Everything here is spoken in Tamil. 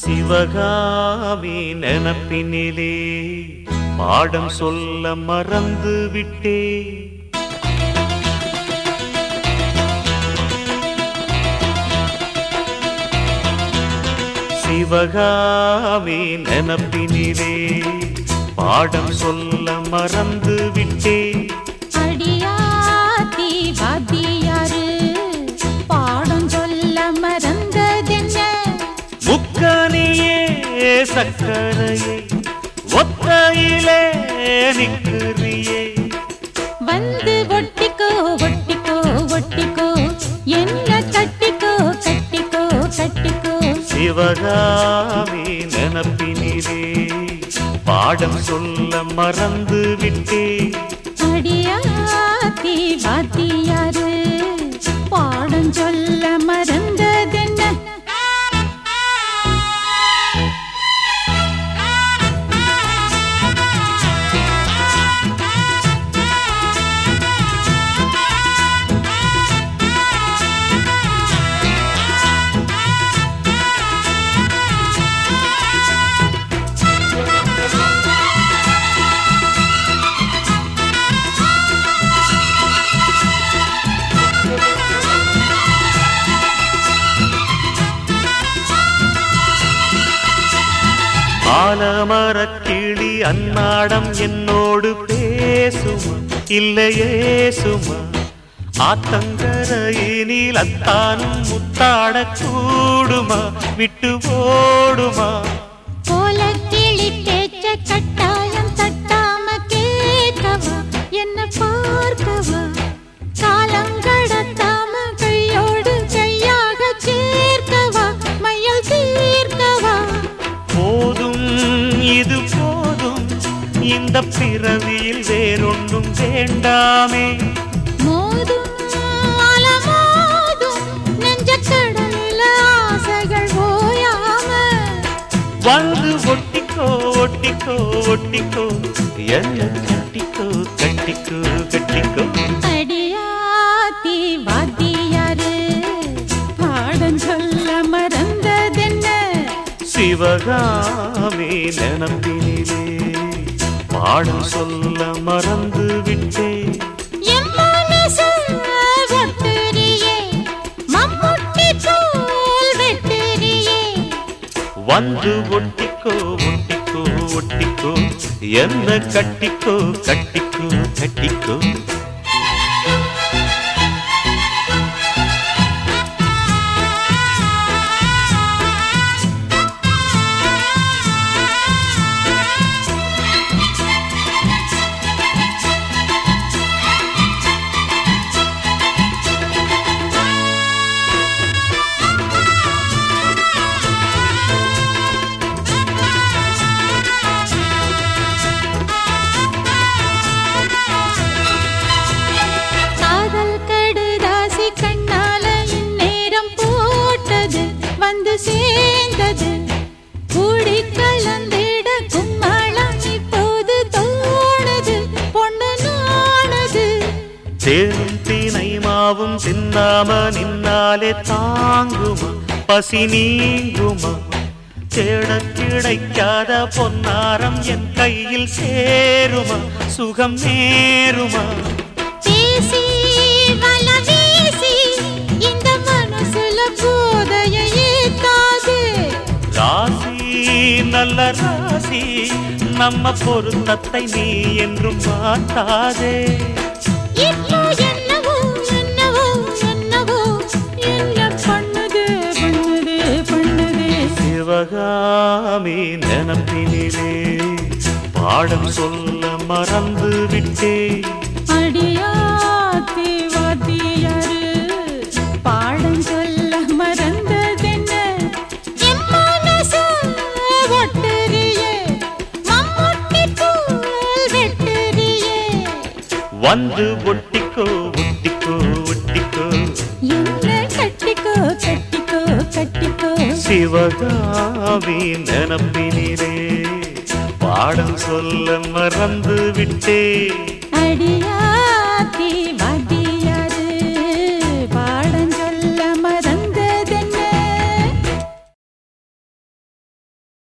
சிவகாமி நினப்பினிலே பாடம் சொல்ல மறந்து விட்டே சிவகாமி நினப்பினிலே பாடம் சொல்ல மறந்து விட்டே அடியாத்தி வாத்தியாரு பாடம் சொல்ல மறந்ததென்ன முக்கனியே சக்கரையே ஒத்தையிலே நிற்கிறியே வந்து ஒட்டிக்கோ ஒட்டிக்கோ ஒட்டிக்கோ என்ன கட்டிக்கோ கட்டிக்கோ கட்டிக்கோ சிவகாமி நினப்பினிலே பாடம் சொல்ல மறந்து விட்டே அடியாத்தி வாத்தியாரு பாடம் சொல்ல மறந்ததென்ன ஆலமரக்கிளி அன்னாடம் என்னோடு பேசுமா இல்லையே சுமா ஆத்தங்கரையினில் அத்தானும் முத்தாடக் கூடுமா விட்டு ஓடுமா போல கிளி பேச்ச கட்டாயம் தட்டாம கேட்கவா என்ன பார்க்கவா காலம் கடத்தாம கையோடு கையாக சேர்க்கவா மையல் தீர்க்கவா போதும் இது போதும் இந்த பிறவியில் வேறொன்றும் வேண்டாமே மோதும் அலமோதும் நெஞ்ச கடலில் ஆசைகள் ஓயாம வந்து ஒட்டிக்கோ ஒட்டிக்கோ ஒட்டிக்கோ என்ன கட்டிக்கோ கட்டிக்கோ கட்டிக்கோ அடியாத்தி வாத்தியாரு பாடம் சொல்ல மறந்ததென்ன சிவகாமி நினப்பினிலே பாடம் சொல்ல மறந்து விட்டேன் என் மனசு ஒட்டுறியே, மம்முட்டி போல் வெட்டுறியே. வந்து ஒட்டிக்கோ ஒட்டிக்கோ ஒட்டிக்கோ என்ன கட்டிக்கோ கட்டிக்கோ கட்டிக்கோ காதல் கடுதாசி கண்ணால இந்நேரம் போட்டது வந்து சேர்ந்தது கூடி கலந்திட கும்மளம் இப்போது தோணுது பொண்ணு நாணுது தேனும் தீனை மாவும் தின்னாம நின்னாலே தாங்குமா பசி நீங்குமா தேடக் கிடைக்காத பொன்னாரம் என் கையில் சேருமா சுகம் நேருமா பேசி வல வீசி இந்த மனசுல போதையை ஏத்தாது ராசி நல்ல ராசி நம்ம பொருத்தத்தை நீ என்றும் மாட்டாதே இப்போ என்னவோ என்னவோ என்னவோ என்ன பண்ணுது பண்ணுது பண்ணுது சிவகாமி நினப்பினிலே பாடம் சொல்ல மறந்து விட்டேன் அடியாத்தி வாத்தியாரு பாடம் சொல்ல மறந்ததென்ன என் மனசு ஒட்டுறியே மம்முட்டி போல் வெட்டுறியே வந்து ஒட்டிக்கோ ஒட்டிக்கோ ஒட்டிக்கோ என்ன கட்டிக்கோ கட்டிக்கோ கட்டிக்கோ சிவகாமி நினப்பினிலே பாடம் சொல்ல மறந்து விட்டேன் அடியா